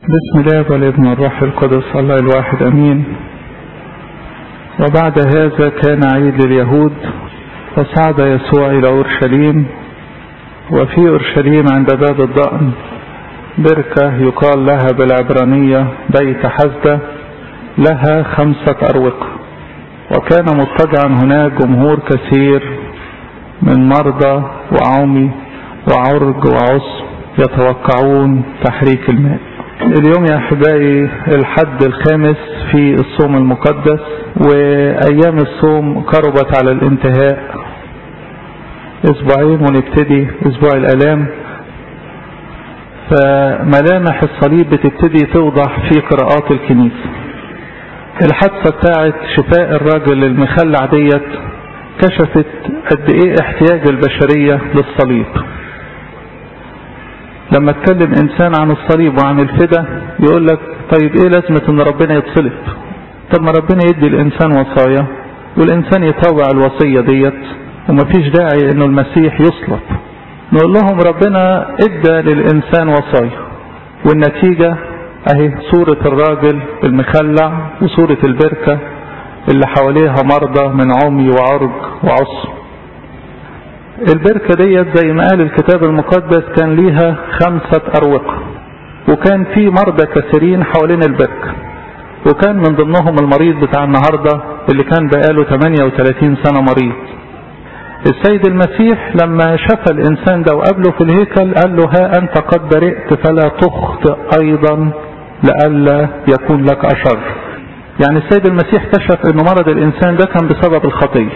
بسم الله والابن والروح القدس الله الواحد امين وبعد هذا كان عيد لليهود فصعد يسوع الى اورشليم وفي اورشليم عند باب الضأن بركة يقال لها بالعبرانية بيت حزدة لها خمسة أروقة وكان مضطجعا هناك جمهور كثير من مرضى وعمي وعرج وعصم يتوقعون تحريك الماء اليوم يا احبائي الحد الخامس في الصوم المقدس وايام الصوم قربت على الانتهاء اسبوعين ونبتدي اسبوع الالام فملامح الصليب بتبتدي توضح في قراءات الكنيسة الحادثة بتاعت شفاء الراجل المخلع ديت كشفت قد ايه احتياج البشرية للصليب لما اتكلم انسان عن الصليب وعن الفدا يقول لك طيب ايه لازمة ان ربنا يتصلب طب ما ربنا يدي الانسان وصايا والانسان يطوع الوصية ديت ومفيش داعي انه المسيح يصلب نقول لهم ربنا ادى للانسان وصايا والنتيجة اهي صورة الراجل المخلع وصورة البركة اللي حواليها مرضى من عمي وعرج وعصر البركة ديت زي ما قال الكتاب المقدس كان ليها خمسة أروقة وكان في مرضى كثيرين حوالين البركة وكان من ضمنهم المريض بتاع النهاردة اللي كان بقاله 38 سنة مريض السيد المسيح لما شفى الإنسان ده وقابله في الهيكل قال له ها أنت قد برئت فلا تخطئ أيضا لئلا يكون لك أشر يعني السيد المسيح كشف أن مرض الإنسان ده كان بسبب الخطية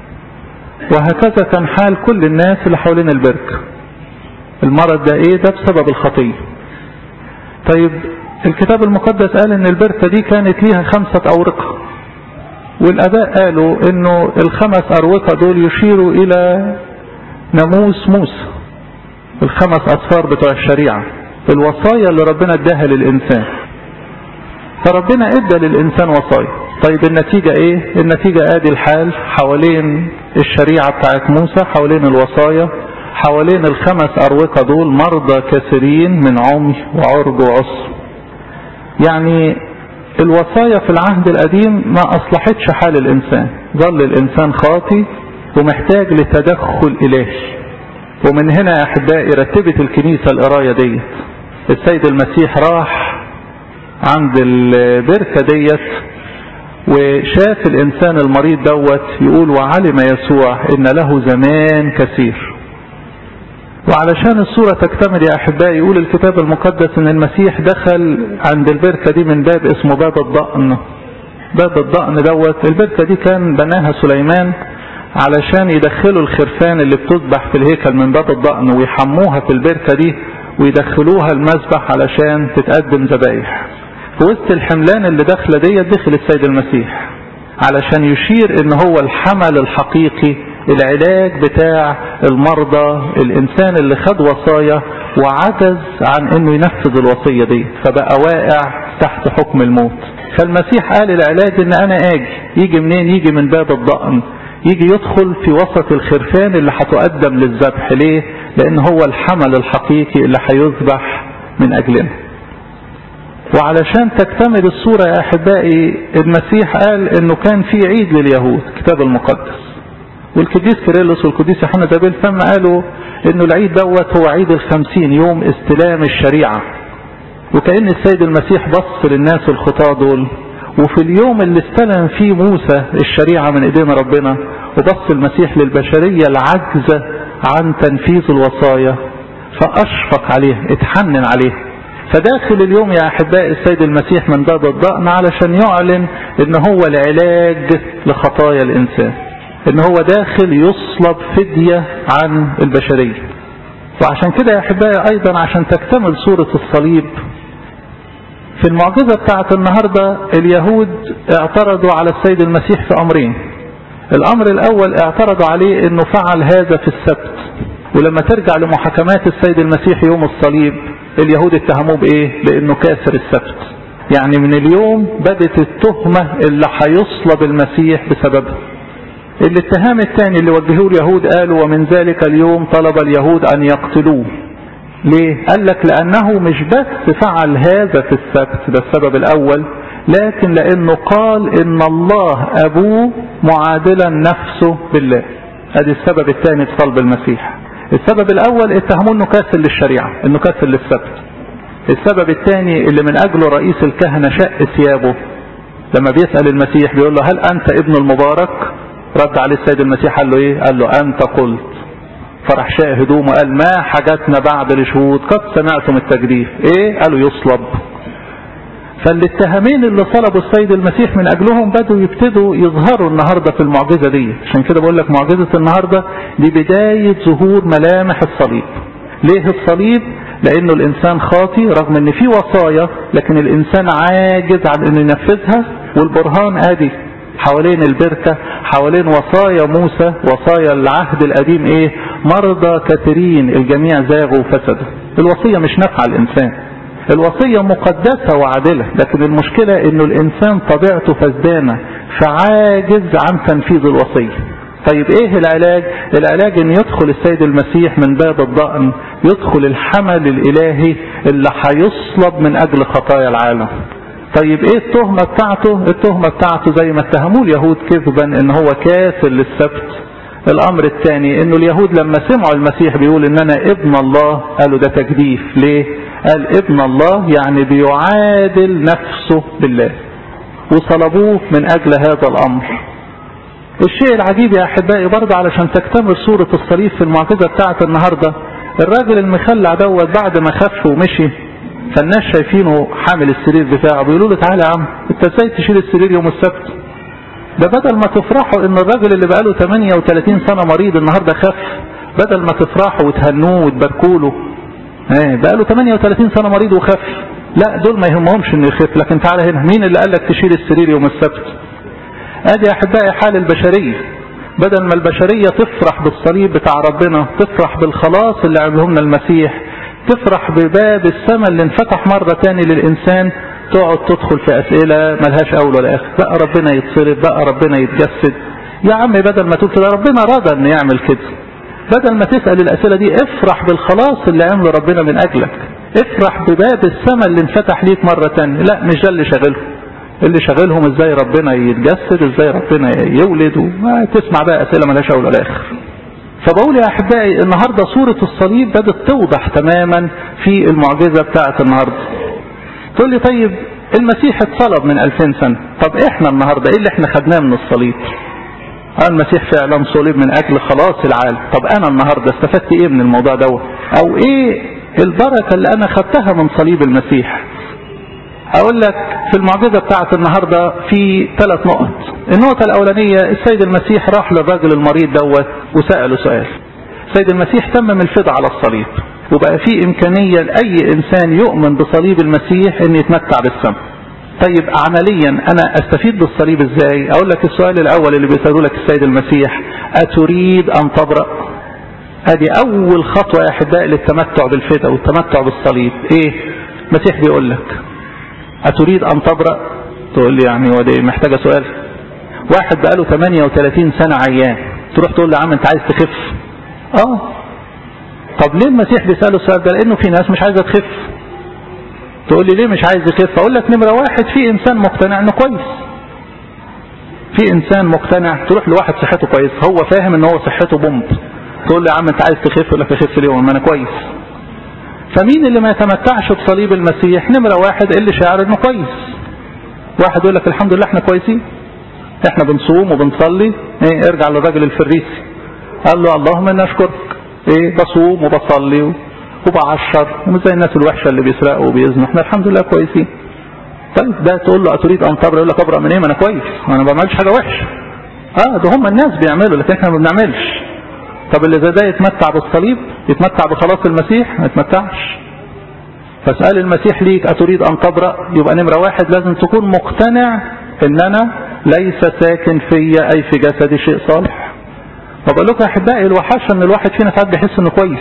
وهكذا كان حال كل الناس اللي حوالين البركة المرض ده ايه ده بسبب الخطية طيب الكتاب المقدس قال ان البركة دي كانت ليها خمسة اورقة والاباء قالوا انه الخمس اروقة دول يشيروا الى ناموس موسى الخمس اصفار بتوع الشريعة الوصايا اللي ربنا اداها للانسان فربنا ادى للانسان وصايا طيب النتيجة ايه النتيجة ادي الحال حوالين الشريعة بتاعت موسى حوالين الوصايا حوالين الخمس اروقة دول مرضى كثيرين من عمي وعرج وعصر يعني الوصايا في العهد القديم ما اصلحتش حال الانسان ظل الانسان خاطي ومحتاج لتدخل الهي ومن هنا يا احبائي رتبت الكنيسة القراية ديت السيد المسيح راح عند البركة ديت وشاف الإنسان المريض دوت يقول وعلم يسوع إن له زمان كثير وعلشان الصورة تكتمل يا أحبائي يقول الكتاب المقدس إن المسيح دخل عند البركة دي من باب اسمه باب الضأن باب الضأن دوت البركة دي كان بناها سليمان علشان يدخلوا الخرفان اللي بتذبح في الهيكل من باب الضأن ويحموها في البركة دي ويدخلوها المذبح علشان تتقدم ذبايح في وسط الحملان اللي داخله ديت دخل السيد المسيح علشان يشير ان هو الحمل الحقيقي العلاج بتاع المرضى الانسان اللي خد وصايا وعجز عن انه ينفذ الوصية دي فبقى واقع تحت حكم الموت فالمسيح قال العلاج ان انا اجي يجي منين يجي من باب الضأن يجي يدخل في وسط الخرفان اللي هتقدم للذبح ليه لان هو الحمل الحقيقي اللي هيذبح من اجلنا وعلشان تكتمل الصورة يا أحبائي المسيح قال أنه كان في عيد لليهود كتاب المقدس والقديس كيرلس والقديس يوحنا زابيل فما قالوا أنه العيد دوت هو عيد الخمسين يوم استلام الشريعة وكأن السيد المسيح بص للناس الخطاة دول وفي اليوم اللي استلم فيه موسى الشريعة من ايدين ربنا وبص المسيح للبشرية العجزة عن تنفيذ الوصايا فأشفق عليه اتحنن عليه فداخل اليوم يا أحبائي السيد المسيح من باب الضأن علشان يعلن ان هو العلاج لخطايا الإنسان ان هو داخل يصلب فدية عن البشرية وعشان كده يا أحبائي أيضا عشان تكتمل صورة الصليب في المعجزة بتاعت النهاردة اليهود اعترضوا على السيد المسيح في أمرين الأمر الأول اعترضوا عليه انه فعل هذا في السبت ولما ترجع لمحاكمات السيد المسيح يوم الصليب اليهود اتهموه بايه لانه كاسر السبت يعني من اليوم بدت التهمة اللي هيصلب المسيح بسببها الاتهام الثاني اللي وجهوه اليهود قالوا ومن ذلك اليوم طلب اليهود ان يقتلوه ليه قال لك لانه مش بس فعل هذا في السبت ده السبب الاول لكن لانه قال ان الله ابوه معادلا نفسه بالله ادي السبب الثاني في صلب المسيح السبب الاول اتهموه انه كاسر للشريعة انه كاسر للسبت السبب الثاني اللي من اجله رئيس الكهنة شق ثيابه لما بيسأل المسيح بيقول له هل انت ابن المبارك رد عليه السيد المسيح قال له ايه قال له انت قلت فرح شاء هدومه قال ما حاجتنا بعد لشهود قد سمعتم التجديف ايه قالوا يصلب فالاتهامين اللي صلبوا السيد المسيح من اجلهم بدوا يبتدوا يظهروا النهارده في المعجزه دي عشان كده بقول لك معجزه النهارده دي بدايه ظهور ملامح الصليب ليه الصليب لانه الانسان خاطي رغم ان في وصايا لكن الانسان عاجز عن انه ينفذها والبرهان ادي حوالين البركة حوالين وصايا موسى وصايا العهد القديم ايه مرضى كثيرين الجميع زاغوا وفسدوا الوصية مش نافعة الانسان الوصية مقدسة وعادلة لكن المشكلة انه الانسان طبيعته فسدانة فعاجز عن تنفيذ الوصية طيب ايه العلاج العلاج ان يدخل السيد المسيح من باب الضأن يدخل الحمل الالهي اللي هيصلب من اجل خطايا العالم طيب ايه التهمة بتاعته التهمة بتاعته زي ما اتهموه اليهود كذبا ان هو كاسر للسبت الامر الثاني انه اليهود لما سمعوا المسيح بيقول ان انا ابن الله قالوا ده تجديف ليه قال ابن الله يعني بيعادل نفسه بالله وصلبوه من اجل هذا الامر الشيء العجيب يا احبائي برضه علشان تكتمل صورة الصليب في المعجزة بتاعت النهاردة الراجل المخلع دوت بعد ما خف ومشي فالناس شايفينه حامل السرير بتاعه بيقولوا له تعالى يا عم انت ازاي تشيل السرير يوم السبت ده بدل ما تفرحوا ان الراجل اللي بقاله 38 سنة مريض النهاردة خف بدل ما تفرحوا وتهنوه وتباركوا له ايه بقاله 38 سنة مريض وخف لا دول ما يهمهمش انه يخف لكن تعالى هنا مين اللي قال لك تشيل السرير يوم السبت ادي يا احبائي حال البشرية بدل ما البشرية تفرح بالصليب بتاع ربنا تفرح بالخلاص اللي عمله لنا المسيح تفرح بباب السماء اللي انفتح مرة تاني للإنسان تقعد تدخل في أسئلة ملهاش أول ولا آخر بقى ربنا يتصرف بقى ربنا يتجسد يا عم بدل ما تقول كده ربنا رضى انه يعمل كده بدل ما تسأل الأسئلة دي افرح بالخلاص اللي عمله ربنا من أجلك افرح بباب السماء اللي انفتح ليك مرة تانية لا مش ده اللي شغلهم اللي شغلهم ازاي ربنا يتجسد ازاي ربنا يولد وما تسمع بقى أسئلة ملهاش أول ولا آخر فبقول يا أحبائي النهاردة صورة الصليب بدأت توضح تماما في المعجزة بتاعة النهاردة تقول لي طيب المسيح اتصلب من 2000 سنة طب احنا النهاردة ايه اللي احنا خدناه من الصليب المسيح فعلا صلب من اجل خلاص العالم طب انا النهاردة استفدت ايه من الموضوع دوت او ايه البركة اللي انا خدتها من صليب المسيح اقول لك في المعجزة بتاعت النهاردة في ثلاث نقط النقطة الاولانية السيد المسيح راح للراجل المريض دوت وسأله سؤال السيد المسيح تمم الفداء على الصليب وبقى في امكانية لاي انسان يؤمن بصليب المسيح ان يتمتع بالسماء طيب عمليا انا استفيد بالصليب ازاي اقول لك السؤال الاول اللي بيسأله لك السيد المسيح اتريد ان تبرأ ادي اول خطوة يا احبائي للتمتع بالفداء والتمتع بالصليب ايه المسيح بيقول لك اتريد ان تبرأ تقول لي يعني هو ده محتاجة سؤال واحد بقاله 38 سنة عيان تروح تقول له يا عم انت عايز تخف اه طب ليه المسيح بيسأله السؤال ده لانه في ناس مش عايزة تخف تقول لي ليه مش عايز يخف اقول لك نمرة واحد في انسان مقتنع انه كويس في انسان مقتنع تروح لواحد صحته كويس هو فاهم ان هو صحته بومب تقول له يا عم انت عايز تخف يقول لك اخف ليه ما انا كويس فمين اللي ما يتمتعش بصليب المسيح نمرة واحد اللي شاعر انه كويس واحد يقول لك الحمد لله احنا كويسين احنا بنصوم وبنصلي ايه ارجع للراجل الفريسي قال له اللهم انا اشكرك ايه بصوم وبصلي وبعشر ومش زي الناس الوحشه اللي بيسرقوا وبيزنوا احنا الحمد لله كويسين طيب ده تقول له اتريد ان تبرأ يقول لك ابرأ من ايه ما انا كويس انا ما بعملش حاجه وحشه اه ده هم الناس بيعملوا لكن احنا ما بنعملش طب اللي زي ده يتمتع بالصليب يتمتع بخلاص المسيح ما يتمتعش فاسأل المسيح ليك أتريد أن تبرأ يبقى نمرة واحد لازم تكون مقتنع إن أنا ليس ساكن فيا أي في جسدي شيء صالح وبقول لكم يا أحبائي الوحشة إن الواحد فينا ساعات بيحس إنه كويس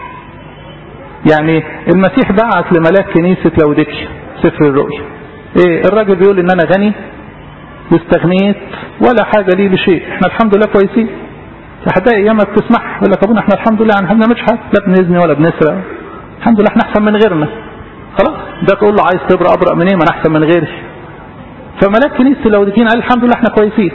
يعني المسيح بعت لملاك كنيسة لوديكيا سفر الرؤيا إيه الراجل بيقول إن أنا غني واستغنيت ولا حاجة لي لشيء احنا الحمد لله كويسين أحبائي أيام بتسمح يقول لك أبونا احنا الحمد لله يعني احنا ما بنعملش حاجة لا بنزني ولا بنسرق الحمد لله احنا احسن من غيرنا خلاص ده تقول له عايز تبرأ ابرأ منين ما انا احسن من غيري فملاك كنيسة اللوديكين قال الحمد لله احنا كويسين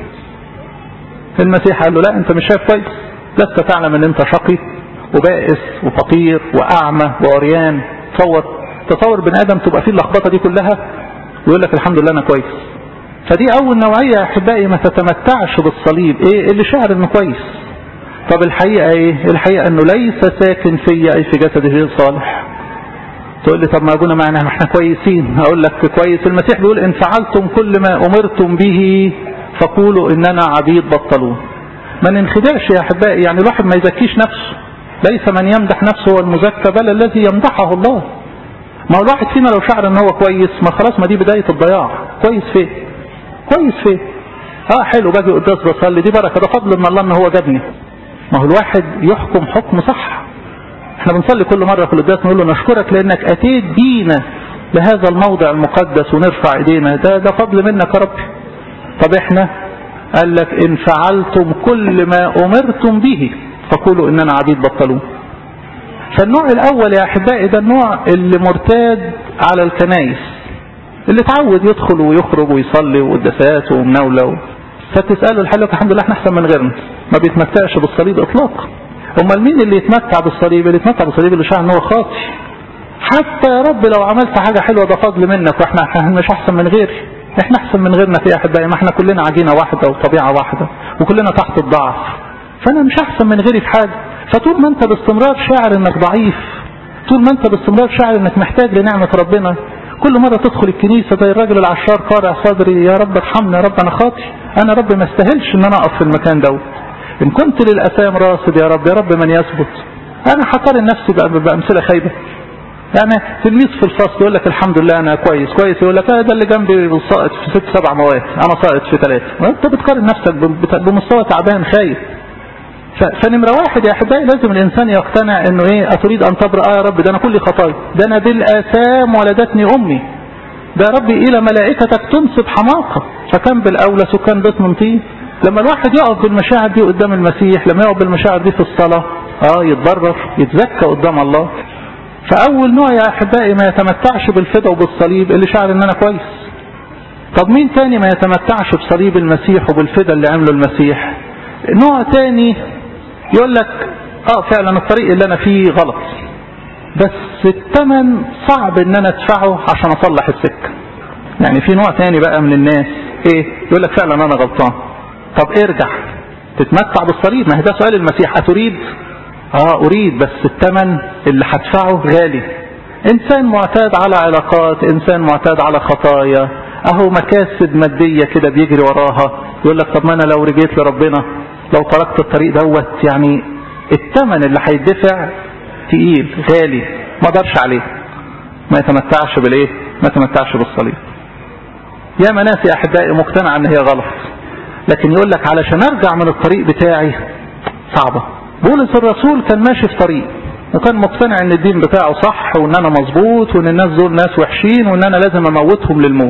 المسيح قال له لا انت مش شايف كويس لست تعلم ان انت شقي وبائس وفقير واعمى وعريان تصور تصور بني ادم تبقى فيه اللخبطه دي كلها ويقول لك الحمد لله انا كويس فدي اول نوعيه يا احبائي ما تتمتعش بالصليب ايه اللي شعر انه كويس طب الحقيقه ايه الحقيقه انه ليس ساكن فيا اي في جسده صالح تقول لي طب ما ابونا معنا ما احنا كويسين هقول لك كويس المسيح بيقول ان فعلتم كل ما امرتم به فقولوا اننا عبيد بطلون ما ننخدعش يا احبائي يعني الواحد ما يزكيش نفسه ليس من يمدح نفسه هو المزكى بل الذي يمدحه الله ما هو الواحد فينا لو شعر ان هو كويس ما خلاص ما دي بداية الضياع كويس فين كويس فين اه حلو باجي قداس بصلي دي بركة ده فضل من الله ان هو جابني ما هو الواحد يحكم حكم صح احنا بنصلي كل مرة في القداس نقول له نشكرك لانك اتيت بينا لهذا الموضع المقدس ونرفع ايدينا ده ده فضل منك يا رب طب احنا قال لك ان فعلتم كل ما امرتم به فقولوا اننا عبيد بطلون فالنوع الاول يا احبائي ده النوع اللي مرتاد على الكنايس اللي اتعود يدخل ويخرج ويصلي وقداسات ومناوله فتساله الحل الحمد لله احنا احسن من غيرنا ما بيتمتعش بالصليب اطلاقا امال مين اللي يتمتع بالصليب اللي يتمتع بالصليب اللي شاعر ان هو خاطي حتى يا رب لو عملت حاجه حلوه ده فضل منك واحنا احنا مش احسن من غيري احنا احسن من غيرنا في احبائي ما احنا كلنا عجينه واحده وطبيعه واحده وكلنا تحت الضعف فانا مش احسن من غيري في حاجه فطول ما انت باستمرار شاعر انك ضعيف طول ما انت باستمرار شاعر انك محتاج لنعمه ربنا كل مرة تدخل الكنيسة زي الراجل العشار قارع صدري يا رب ارحمني يا رب انا خاطي انا رب ما استاهلش ان انا اقف في المكان دوت ان كنت للاثام راصد يا رب يا رب من يثبت انا حقارن نفسي بامثله خايبه يعني تلميذ في الفصل يقول لك الحمد لله انا كويس كويس يقول لك اه ده اللي جنبي ساقط في ست سبع مواد انا ساقط في ثلاثه وانت بتقارن نفسك بمستوى تعبان خايف فنمرة واحد يا احبائي لازم الانسان يقتنع انه ايه اتريد ان تبرأ يا رب ده انا كل خطايا ده انا بالاثام ولدتني امي ده ربي الى ملائكتك تنصب حماقة فكان بالاولى سكان بيت من طين لما الواحد يقف بالمشاعر دي قدام المسيح لما يقف بالمشاعر دي في الصلاة اه يتضرر يتزكى قدام الله فاول نوع يا احبائي ما يتمتعش بالفدا وبالصليب اللي شعر ان انا كويس طب مين تاني ما يتمتعش بصليب المسيح وبالفدا اللي عمله المسيح نوع تاني يقول لك اه فعلا الطريق اللي انا فيه غلط بس الثمن صعب ان انا ادفعه عشان اصلح السكة يعني في نوع تاني بقى من الناس ايه يقول لك فعلا انا غلطان طب ارجع تتمتع بالصليب ما هي ده سؤال المسيح اتريد اه اريد بس الثمن اللي هدفعه غالي انسان معتاد على علاقات انسان معتاد على خطايا اهو مكاسب مادية كده بيجري وراها يقول لك طب ما انا لو رجيت لربنا لو تركت الطريق دوت يعني الثمن اللي هيدفع تقيل غالي ما اقدرش عليه ما يتمتعش بالايه ما يتمتعش بالصليب يا ناس يا احبائي مقتنعه ان هي غلط لكن يقول لك علشان ارجع من الطريق بتاعي صعبه بولس الرسول كان ماشي في طريق وكان مقتنع ان الدين بتاعه صح وان انا مظبوط وان الناس دول ناس وحشين وان انا لازم اموتهم للموت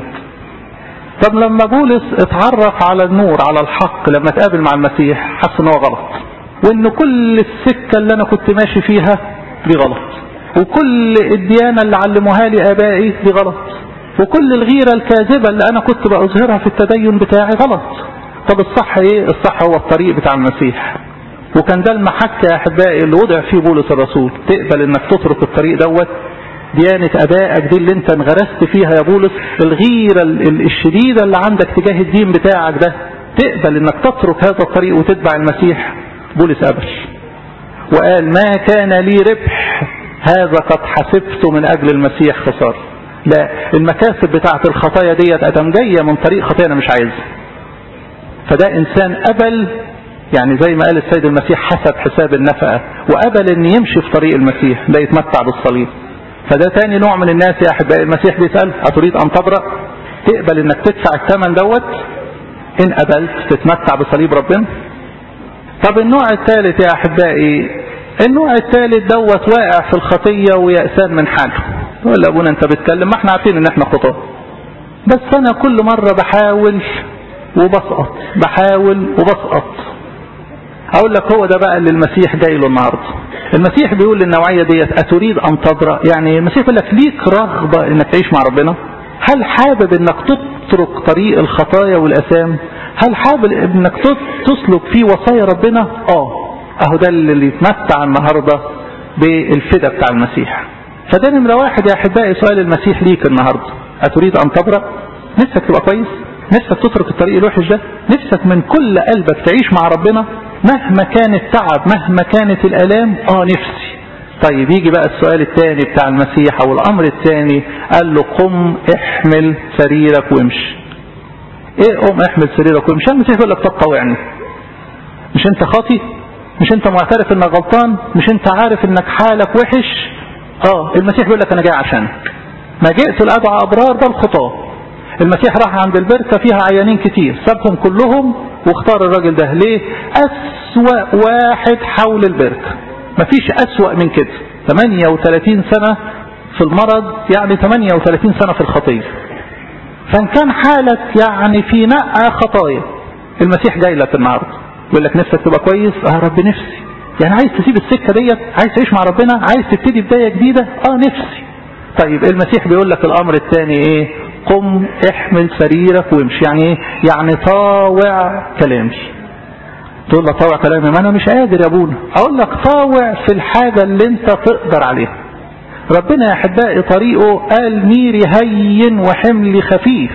طب لما بولس اتعرف على النور على الحق لما اتقابل مع المسيح حس ان هو غلط وان كل السكة اللي انا كنت ماشي فيها دي غلط وكل الديانة اللي علموها لي ابائي دي غلط وكل الغيرة الكاذبة اللي انا كنت بأظهرها في التدين بتاعي غلط طب الصح ايه الصح هو الطريق بتاع المسيح وكان ده المحك يا احبائي اللي وضع فيه بولس الرسول تقبل انك تترك الطريق دوت ديانة ابائك دي اللي انت انغرست فيها يا بولس الغيرة الشديدة اللي عندك تجاه الدين بتاعك ده تقبل انك تترك هذا الطريق وتتبع المسيح بولس قبل وقال ما كان لي ربح هذا قد حسبت من اجل المسيح خسارة لا المكاسب بتاعت الخطايا ديت ادم جاية من طريق خطايا انا مش عايزها فده انسان قبل يعني زي ما قال السيد المسيح حسب حساب النفقة وقبل ان يمشي في طريق المسيح ده يتمتع بالصليب فده تاني نوع من الناس يا احبائي المسيح بيسأل اتريد ان تبرأ تقبل انك تدفع الثمن دوت ان قبلت تتمتع بصليب ربنا طب النوع الثالث يا احبائي النوع الثالث دوت واقع في الخطية ويأسان من حاله يقول ابونا انت بتكلم ما احنا عارفين ان احنا خطاه بس انا كل مرة بحاول وبسقط بحاول وبسقط اقول لك هو ده بقى اللي المسيح جاي له النهارده المسيح بيقول للنوعيه ديت اتريد ان تبرأ يعني المسيح بيقول لك ليك رغبه انك تعيش مع ربنا هل حابب انك تترك طريق الخطايا والاثام هل حابب انك تسلك في وصايا ربنا اه اهو ده اللي يتمتع النهارده بالفدا بتاع المسيح فده نمرة واحد يا احبائي سؤال المسيح ليك النهارده اتريد ان تبرأ نفسك تبقى كويس نفسك تترك الطريق الوحش ده نفسك من كل قلبك تعيش مع ربنا مهما كان التعب مهما كانت الالام اه نفسي طيب يجي بقى السؤال الثاني بتاع المسيح او الامر الثاني قال له قم احمل سريرك وامشي ايه قم احمل سريرك وامشي المسيح يقول لك طب طوعني مش انت خاطي مش انت معترف انك غلطان مش انت عارف انك حالك وحش اه المسيح بيقول لك انا جاي عشانك ما جئت لادعى ابرار بل خطاه المسيح راح عند البركة فيها عيانين كتير سابهم كلهم واختار الراجل ده ليه أسوأ واحد حول البركة مفيش أسوأ من كده 38 سنة في المرض يعني 38 سنة في الخطية فان كان حالك يعني في نقع خطايا المسيح جاي لك النهارده يقول لك نفسك تبقى كويس اه رب نفسي يعني عايز تسيب السكه ديت عايز تعيش مع ربنا عايز تبتدي بدايه جديده اه نفسي طيب المسيح بيقول لك الامر الثاني ايه قم احمل سريرك وامشي يعني ايه يعني طاوع كلامي تقول له طاوع كلامي ما انا مش قادر يا ابونا اقول لك طاوع في الحاجه اللي انت تقدر عليها ربنا يا احبائي طريقه قال ميري هين وحملي خفيف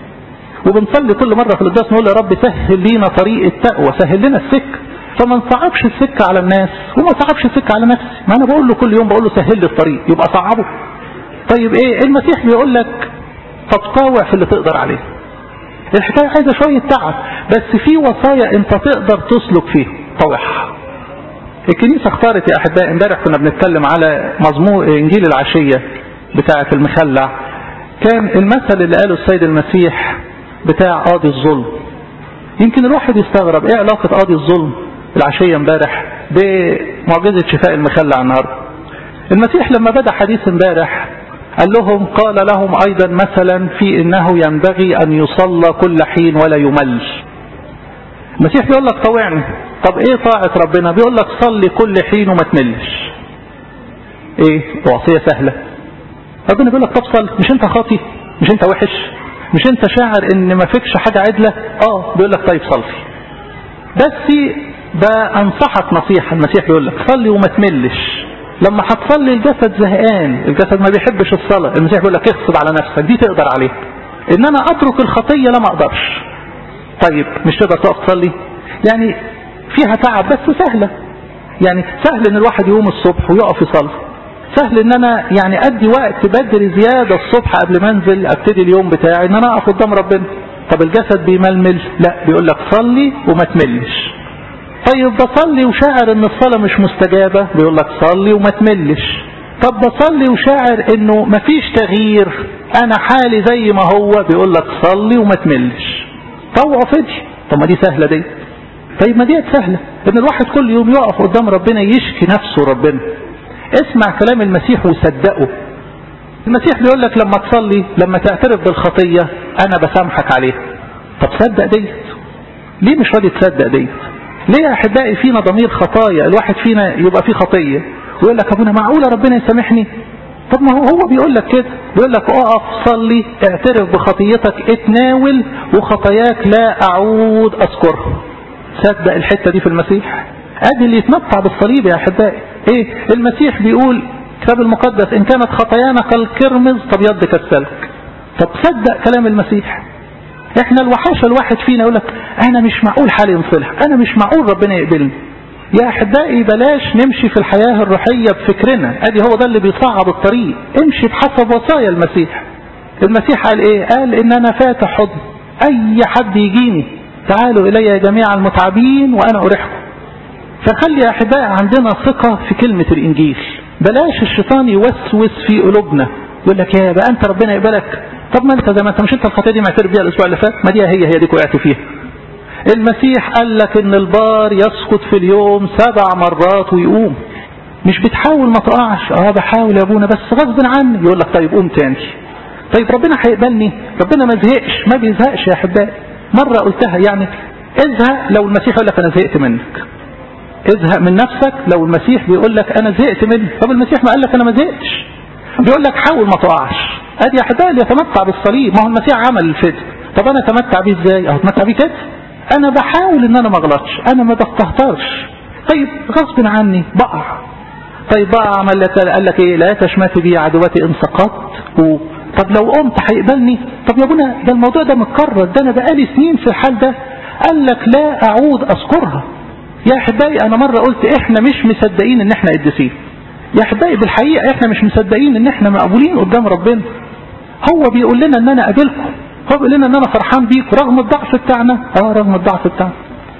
وبنصلي كل مره في القداس نقول يا رب سهل لينا طريق التقوى سهل لنا السكه فما نصعبش السكه على الناس وما صعبش السكه على نفسي ما انا بقول له كل يوم بقول له سهل لي الطريق يبقى صعبه طيب ايه المسيح بيقول لك طب طاوع في اللي تقدر عليه الحكايه عايزه شويه تعب بس في وصايا انت تقدر تسلك فيه طوعها الكنيسة اختارت يا أحبائي امبارح كنا بنتكلم على مضمون إنجيل العشية بتاعة المخلع كان المثل اللي قاله السيد المسيح بتاع قاضي الظلم يمكن الواحد يستغرب ايه علاقة قاضي الظلم العشية امبارح بمعجزة شفاء المخلع النهاردة المسيح لما بدأ حديث امبارح قال لهم قال لهم أيضا مثلا في إنه ينبغي أن يصلى كل حين ولا يمل المسيح بيقول لك طوعني طب ايه طاعة ربنا بيقول لك صلي كل حين وما تملش ايه وصية سهلة ربنا بيقول لك طب صلي مش انت خاطي مش انت وحش مش انت شاعر ان ما فيكش حاجة عدلة اه بيقول لك طيب صلي بس بأنصحك نصيحة المسيح بيقول لك صلي وما تملش لما هتصلي الجسد زهقان الجسد ما بيحبش الصلاة المسيح بيقول لك اغصب على نفسك دي تقدر عليها ان انا اترك الخطية لا ما اقدرش طيب مش تقدر تقف تصلي يعني فيها تعب بس سهلة يعني سهل ان الواحد يقوم الصبح ويقف يصلي سهل ان انا يعني ادي وقت بدري زيادة الصبح قبل ما انزل ابتدي اليوم بتاعي ان انا اقف قدام ربنا طب الجسد بيململ لا بيقول لك صلي وما تملش طيب بصلي وشاعر ان الصلاة مش مستجابة بيقول لك صلي وما تملش طب بصلي وشاعر انه مفيش تغيير انا حالي زي ما هو بيقول لك صلي وما تملش طوع فدي طب ما دي سهلة دي طيب ما ديت سهلة ان الواحد كل يوم يقف قدام ربنا يشكي نفسه ربنا اسمع كلام المسيح وصدقه المسيح بيقول لك لما تصلي لما تعترف بالخطية انا بسامحك عليها طب صدق ديت ليه مش راضي تصدق ديت ليه يا احبائي فينا ضمير خطايا الواحد فينا يبقى فيه خطية ويقول لك ابونا معقولة ربنا يسامحني طب ما هو هو بيقول لك كده بيقول لك اقف صلي اعترف بخطيتك اتناول وخطاياك لا اعود اذكرها صدق الحتة دي في المسيح ادي اللي يتمتع بالصليب يا احبائي ايه المسيح بيقول الكتاب المقدس ان كانت خطايانا كالكرمز طب يد كالسلك طب صدق كلام المسيح احنا الوحاشة الواحد فينا يقول لك انا مش معقول حالي ينصلح انا مش معقول ربنا يقبلني يا احبائي بلاش نمشي في الحياة الروحية بفكرنا ادي هو ده اللي بيصعب الطريق امشي بحسب وصايا المسيح المسيح قال ايه قال ان انا فاتح حضن اي حد يجيني تعالوا الي يا جميع المتعبين وانا اريحكم فخلي يا احبائي عندنا ثقة في كلمة الانجيل بلاش الشيطان يوسوس في قلوبنا يقول لك يا بقى انت ربنا يقبلك طب ما انت زي ما انت مش انت الخطيه دي معترف بيها الاسبوع اللي فات ما دي هي هي دي وقعت فيها المسيح قال لك ان البار يسقط في اليوم سبع مرات ويقوم مش بتحاول ما تقعش اه بحاول يا ابونا بس غصب عني يقول لك طيب قوم تاني طيب ربنا هيقبلني ربنا ما زهقش ما بيزهقش يا احبائي مره قلتها يعني ازهق لو المسيح يقول لك انا زهقت منك ازهق من نفسك لو المسيح بيقول لك انا زهقت منه طب المسيح ما قال لك انا ما زهقتش بيقول لك حاول ما تقعش ادي يا احبائي اللي يتمتع بالصليب ما هو المسيح عمل الفدء طب انا اتمتع بيه ازاي اهو اتمتع بيه كده انا بحاول ان انا ما اغلطش انا ما بستهترش طيب غصب عني بقع طيب بقى عمل لك قال لك ايه لا تشمت بي عدواتي ان سقطت و... طب لو قمت هيقبلني طب يا ابونا ده الموضوع ده متكرر ده انا بقالي سنين في الحال ده قال لك لا اعود اذكرها يا احبائي انا مره قلت احنا مش مصدقين ان احنا قديسين يا احبائي بالحقيقه احنا مش مصدقين ان احنا مقبولين قدام ربنا هو بيقول لنا ان انا قابلكم هو بيقول لنا ان انا فرحان بيكم رغم الضعف بتاعنا اه رغم الضعف بتاعنا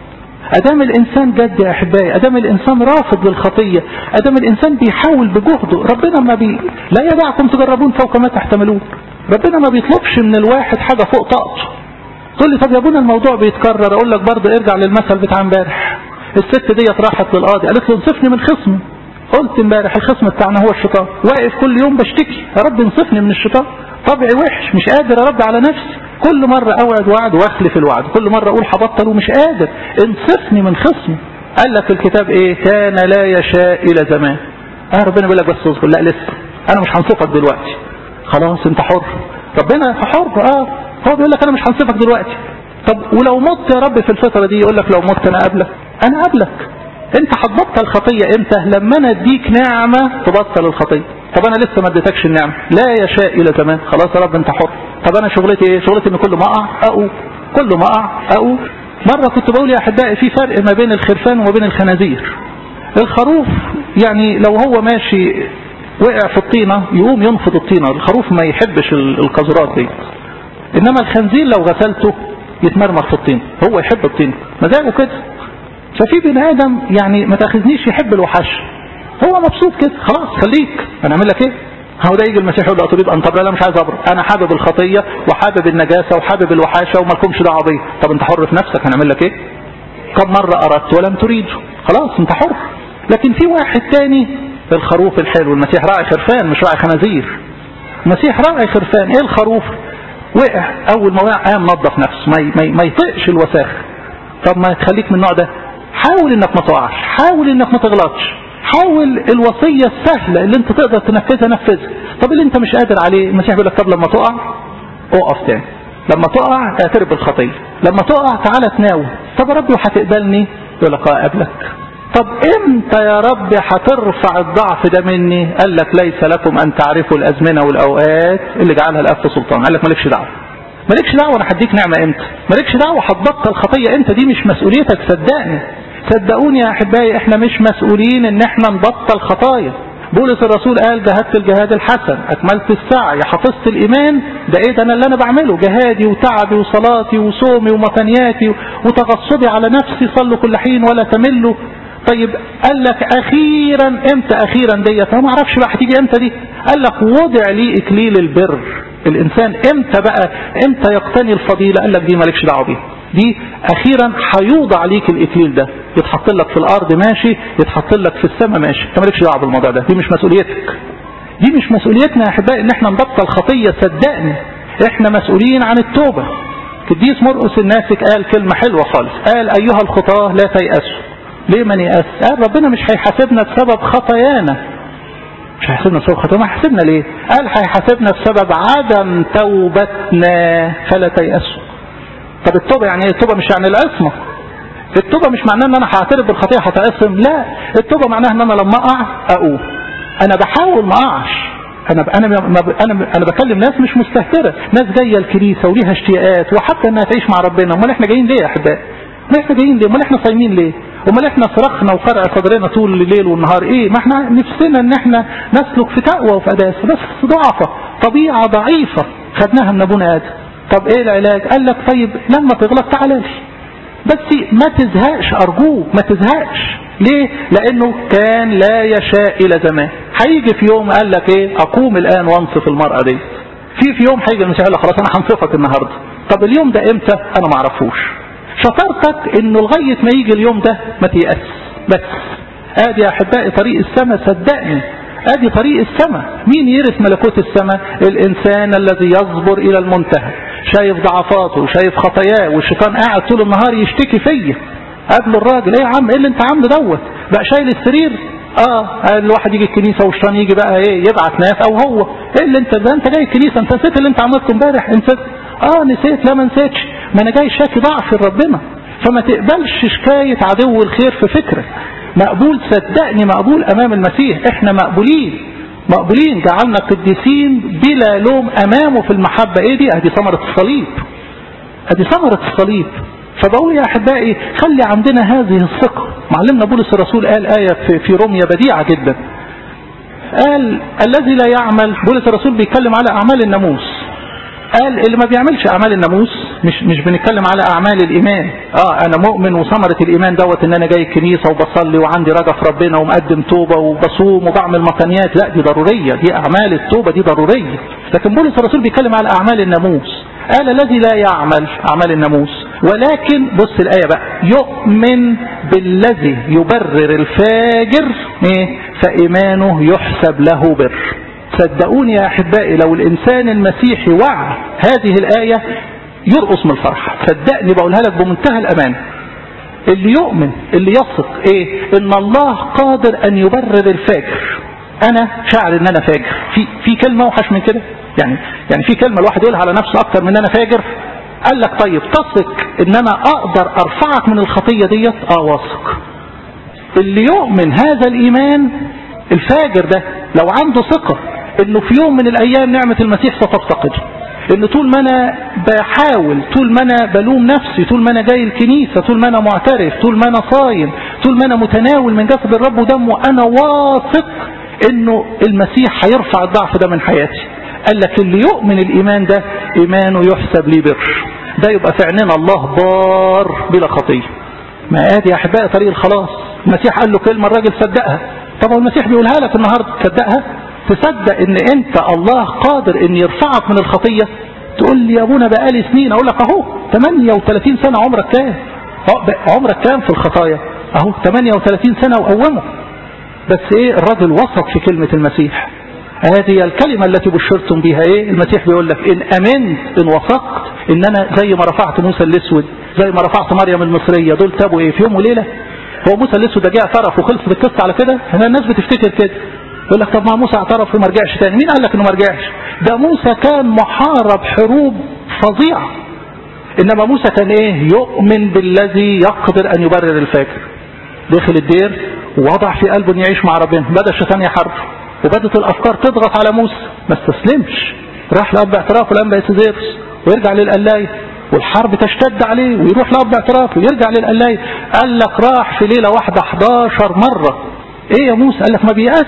ادام الانسان جد يا احبائي ادام الانسان رافض للخطيه ادام الانسان بيحاول بجهده ربنا ما بي لا يدعكم تجربون فوق ما تحتملون ربنا ما بيطلبش من الواحد حاجه فوق طاقته تقول لي طب يا ابونا الموضوع بيتكرر اقول لك برضه ارجع للمثل بتاع امبارح الست ديت راحت للقاضي قالت له انصفني من خصمي قلت امبارح الخصم بتاعنا هو الشيطان واقف كل يوم بشتكي يا رب انصفني من الشيطان طبعي وحش مش قادر ارد على نفسي كل مرة اوعد وعد واخلف الوعد كل مرة اقول هبطل ومش قادر انصفني من خصمي قال لك الكتاب ايه كان لا يشاء الى زمان اه ربنا بيقول لك بس اصبر لا لسه انا مش هنصفك دلوقتي خلاص انت حر ربنا حر اه هو بيقول لك انا مش هنصفك دلوقتي طب ولو مت يا رب في الفترة دي يقول لك لو مت انا قابلك انا قابلك انت هتبطل خطية امتى لما انا اديك نعمة تبطل الخطية طب انا لسه ما اديتكش النعمة لا يشاء الى زمان خلاص يا رب انت حر طب انا شغلتي ايه شغلتي ان كل ما اقع اقوم كل ما اقع اقوم مرة كنت بقول يا احبائي في فرق ما بين الخرفان وما بين الخنازير الخروف يعني لو هو ماشي وقع في الطينة يقوم ينفض الطينة الخروف ما يحبش القذرات دي انما الخنزير لو غسلته يتمرمغ في الطين هو يحب الطين مزاجه كده ففي بني ادم يعني ما تاخذنيش يحب الوحش هو مبسوط كده خلاص خليك انا اعمل لك ايه هو ده يجي المسيح يقول له تريد ان تبرأ لا مش عايز ابرأ انا حابب الخطيه وحابب النجاسه وحابب الوحاشه وما لكمش دعوه بيا طب انت حر في نفسك هنعمل لك ايه كم مره اردت ولم تريد خلاص انت حر لكن في واحد تاني الخروف الحلو المسيح راعي خرفان مش راعي خنازير المسيح راعي خرفان ايه الخروف وقع اول ما وقع قام نظف نفسه ما, ما, ما يطقش الوساخه طب ما تخليك من النوع ده حاول انك ما تقعش حاول انك ما تغلطش حاول الوصية السهلة اللي انت تقدر تنفذها نفذها طب اللي انت مش قادر عليه المسيح بيقول لك طب لما تقع اقف تاني لما تقع اعترف بالخطية لما تقع تعالى تناول طب يا ربي وهتقبلني يقول لك اه قبلك طب امتى يا رب هترفع الضعف ده مني قال لك ليس لكم ان تعرفوا الازمنة والاوقات اللي جعلها الاب سلطان قال لك مالكش دعوه مالكش دعوه انا هديك نعمه امتى مالكش دعوه هتبطل خطيه امتى دي مش مسؤوليتك صدقني صدقوني يا احبائي احنا مش مسؤولين ان احنا نبطل خطايا بولس الرسول قال جهدت الجهاد الحسن اكملت السعي حفظت الايمان ده ايه ده انا اللي انا بعمله جهادي وتعبي وصلاتي وصومي ومثنياتي وتغصبي على نفسي صلوا كل حين ولا تملوا طيب قال لك اخيرا امتى اخيرا ديت انا ما اعرفش بقى هتيجي امتى دي قال لك وضع لي اكليل البر الانسان امتى بقى امتى يقتني الفضيله قال لك دي مالكش دعوه بيها دي اخيرا هيوضع عليك الاكليل ده يتحط لك في الارض ماشي يتحط لك في السماء ماشي انت مالكش دعوه بالموضوع ده دي مش مسؤوليتك دي مش مسؤوليتنا يا احبائي ان احنا نبطل خطيه صدقني احنا مسؤولين عن التوبه قديس مرقس الناسك قال كلمه حلوه خالص قال ايها الخطاه لا تيأسوا ليه من يأس قال ربنا مش هيحاسبنا بسبب خطايانا مش هيحاسبنا بسبب خطايانا ما هيحاسبنا ليه قال هيحاسبنا بسبب عدم توبتنا فلا تيأسوا طب التوبة يعني ايه التوبة مش يعني العصمة التوبة مش معناه ان انا هعترف بالخطيئة هتعصم لا التوبة معناها ان انا لما اقع اقوم انا بحاول ما اقعش انا انا انا انا بكلم ناس مش مستهترة ناس جايه الكنيسه وليها اشتياقات وحتى انها تعيش مع ربنا امال احنا جايين ليه يا احبائي ما احنا جايين ليه امال احنا صايمين ليه امال احنا صرخنا وفرع صدرنا طول الليل والنهار ايه ما احنا نفسنا ان احنا نسلك في تقوى وفي قداسه بس ضعفه طبيعه ضعيفه خدناها من ابونا ادم طب ايه العلاج قال لك طيب لما تغلط تعالى لي بس ما تزهقش ارجوك ما تزهقش ليه لانه كان لا يشاء الى زمان هيجي في يوم قال لك ايه اقوم الان وانصف المرأة دي في في يوم هيجي المسيح يقول لك خلاص انا هنصفك النهارده طب اليوم ده امتى انا ما اعرفوش شطارتك انه لغايه ما يجي اليوم ده ما تيأس بس ادي يا احبائي طريق السماء صدقني ادي طريق السماء مين يرث ملكوت السماء الانسان الذي يصبر الى المنتهى شايف ضعفاته شايف خطاياه والشيطان قاعد طول النهار يشتكي فيا قابلوا الراجل ايه يا عم ايه اللي انت عامله دوت بقى شايل السرير اه الواحد يجي الكنيسه والشيطان يجي بقى ايه يبعت ناس او هو ايه اللي انت ده انت جاي الكنيسه انت نسيت اللي انت عملته امبارح نسيت اه نسيت لا ما نسيتش ما انا جاي شاكي ضعف ربنا فما تقبلش شكايه عدو الخير في فكرك مقبول صدقني مقبول امام المسيح احنا مقبولين مقبولين جعلنا قديسين بلا لوم امامه في المحبه ايه دي ادي ثمره الصليب ادي ثمره الصليب فبقول يا احبائي خلي عندنا هذه الثقه معلمنا بولس الرسول قال ايه في, في روميا بديعه جدا قال الذي لا يعمل بولس الرسول بيتكلم على اعمال الناموس قال اللي ما بيعملش اعمال الناموس مش مش بنتكلم على اعمال الايمان اه انا مؤمن وثمره الايمان دوت ان انا جاي الكنيسه وبصلي وعندي رجا في ربنا ومقدم توبه وبصوم وبعمل مقنيات لا دي ضروريه دي اعمال التوبه دي ضروريه لكن بولس الرسول بيتكلم على اعمال الناموس قال الذي لا يعمل اعمال الناموس ولكن بص الايه بقى يؤمن بالذي يبرر الفاجر ايه فايمانه يحسب له بر صدقوني يا احبائي لو الانسان المسيحي وعى هذه الايه يرقص من الفرح صدقني بقولها لك بمنتهى الامان اللي يؤمن اللي يثق ايه ان الله قادر ان يبرر الفاجر انا شاعر ان انا فاجر في في كلمه اوحش من كده يعني يعني في كلمه الواحد يقولها على نفسه اكتر من ان انا فاجر قال لك طيب تثق ان انا اقدر ارفعك من الخطيه ديت اه واثق اللي يؤمن هذا الايمان الفاجر ده لو عنده ثقه انه في يوم من الايام نعمه المسيح ستفتقده ان طول ما انا بحاول طول ما انا بلوم نفسي طول ما انا جاي الكنيسه طول ما انا معترف طول ما انا صايم طول ما انا متناول من جسد الرب ودمه انا واثق انه المسيح هيرفع الضعف ده من حياتي قال لك اللي يؤمن الايمان ده ايمانه يحسب لي بر ده يبقى في عيننا الله بار بلا خطيه ما ادي يا احبائي طريق الخلاص المسيح قال له كلمه الراجل صدقها طب المسيح بيقولها لك النهارده تصدقها تصدق ان انت الله قادر ان يرفعك من الخطيه تقول لي يا ابونا بقالي سنين اقول لك اهو 38 سنه عمرك كام عمرك كام في الخطايا اهو 38 سنه وقومه بس ايه الراجل وثق في كلمه المسيح هذه الكلمة التي بشرتم بها ايه المسيح بيقول لك ان امنت ان وثقت ان انا زي ما رفعت موسى الاسود زي ما رفعت مريم المصرية دول تابوا ايه في يوم وليلة هو موسى الاسود ده جه اعترف وخلصت القصة على كده هنا الناس بتفتكر كده يقول لك طب ما موسى اعترف وما رجعش تاني مين قال لك انه ما رجعش ده موسى كان محارب حروب فظيعة انما موسى كان ايه يؤمن بالذي يقدر ان يبرر الفاجر دخل الدير ووضع في قلبه ان يعيش مع ربنا بدا الشيطان يحاربه وبدت الافكار تضغط على موسى ما استسلمش راح لاب اعتراف الانبا يتزيرس ويرجع للقلايه والحرب تشتد عليه ويروح لاب اعتراف ويرجع للقلايه قال لك راح في ليله واحده 11 مره ايه يا موسى قال لك ما بيأس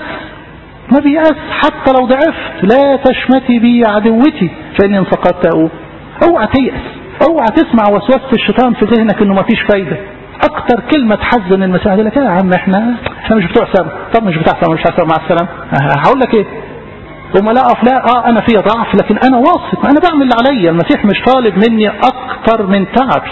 ما بيأس حتى لو ضعفت لا تشمتي بي عدوتي فاني ان سقطت اقوم اوعى تيأس اوعى تسمع وسوسه الشيطان في ذهنك انه ما فيش فايده اكتر كلمة تحزن المسيح لك يا عم احنا احنا مش بتوع سما طب مش بتاع سما مش بتاع سما مع السلامة هقول لك ايه وما لا لا اه انا فيها ضعف لكن انا واثق انا بعمل اللي عليا المسيح مش طالب مني اكتر من تعبي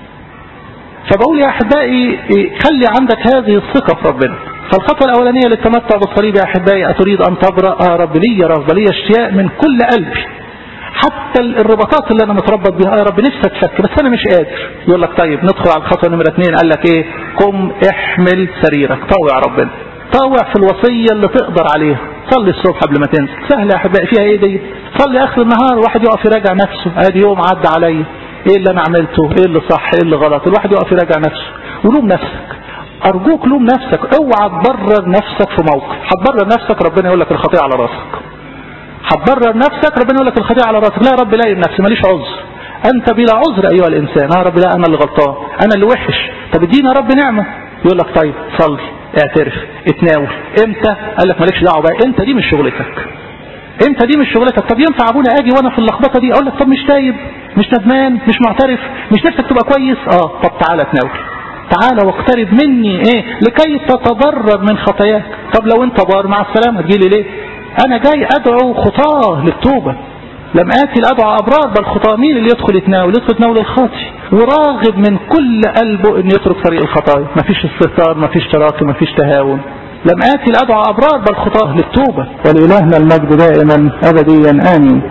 فبقول يا احبائي خلي عندك هذه الثقة في ربنا فالخطوة الأولانية للتمتع بالصليب يا أحبائي أتريد أن تبرأ آه رب لي رغبة لي اشتياق من كل قلبي حتى الرباطات اللي انا متربط بها يا رب نفسي اتفك بس انا مش قادر يقول لك طيب ندخل على الخطوه نمره اثنين قال لك ايه قم احمل سريرك طوع ربنا طوع في الوصيه اللي تقدر عليها صلي الصبح قبل ما تنزل سهل يا احبائي فيها ايه دي صلي اخر النهار واحد يقف يراجع نفسه ادي يوم عدى عليا ايه اللي انا عملته ايه اللي صح ايه اللي غلط الواحد يقف يراجع نفسه ولوم نفسك ارجوك لوم نفسك اوعى تبرر نفسك في موقف هتبرر نفسك ربنا يقول لك الخطيئه على راسك هتبرر نفسك ربنا يقول لك الخطيئه على راسك لا يا رب لا نفسي ماليش عذر انت بلا عذر ايها الانسان يا رب لا انا اللي غلطان انا اللي وحش طب ادينا يا رب نعمه يقول لك طيب صلي اعترف اتناول امتى قال لك مالكش دعوه بقى انت دي مش شغلتك انت دي مش شغلتك طب ينفع ابونا اجي وانا في اللخبطه دي اقول لك طب مش تايب مش ندمان مش معترف مش نفسك تبقى كويس اه طب تعالى تناول تعالى واقترب مني ايه لكي تتضرر من خطاياك طب لو انت بار مع السلامه تجيلي ليه انا جاي ادعو خطاه للتوبه لم اتي لادعو ابرار بل خطاه مين اللي يدخل يتناول يدخل يتناول الخاطي وراغب من كل قلبه ان يترك طريق الخطايا مفيش استهتار مفيش تراكي مفيش تهاون لم اتي لادعو ابرار بل خطاه للتوبه ولالهنا المجد دائما ابديا امين